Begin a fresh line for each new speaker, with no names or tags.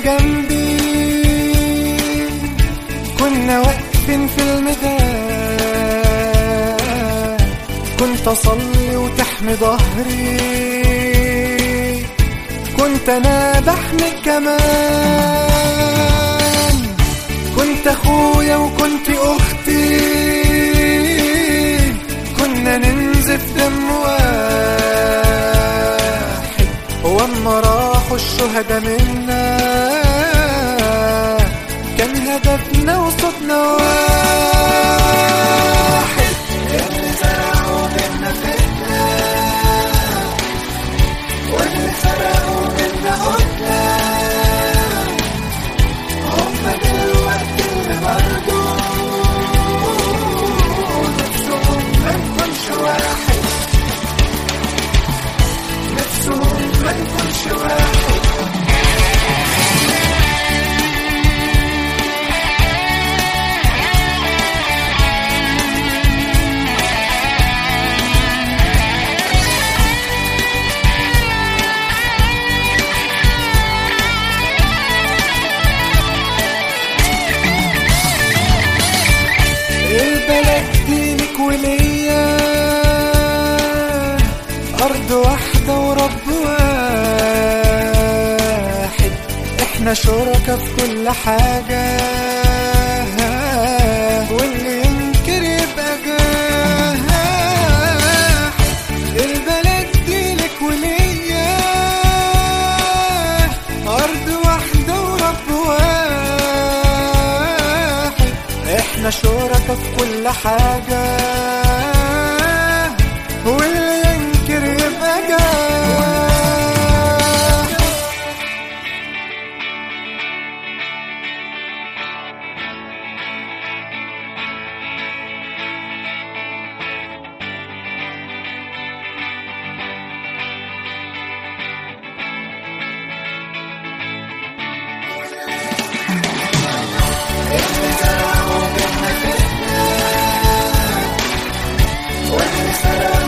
جنبي كنا واقفين في الميدان كنت اصلي وتحمي ظهري كنت انا بحمي كمان كنت اخويا وكنت اختي كنا ننزف دم واحد واما راحوا الشهداء منا كان هدفنا وصوتنا واحد اللي زرعوا منا فتنة واللي سرقوا منا قتلة هم دلوقتي اللي برضو نفسهم ما نكونش واحد نفسهم ما نكونش واحد البلد دي لك وليا أرض واحدة ورب واحد احنا شركة في كل حاجة واللي ينكر يبقى جاحد البلد دي لك وليا أرض واحدة ورب واحد احنا شركة في كل حاجة واللي ينكر يبقى جاح واللي سرقوا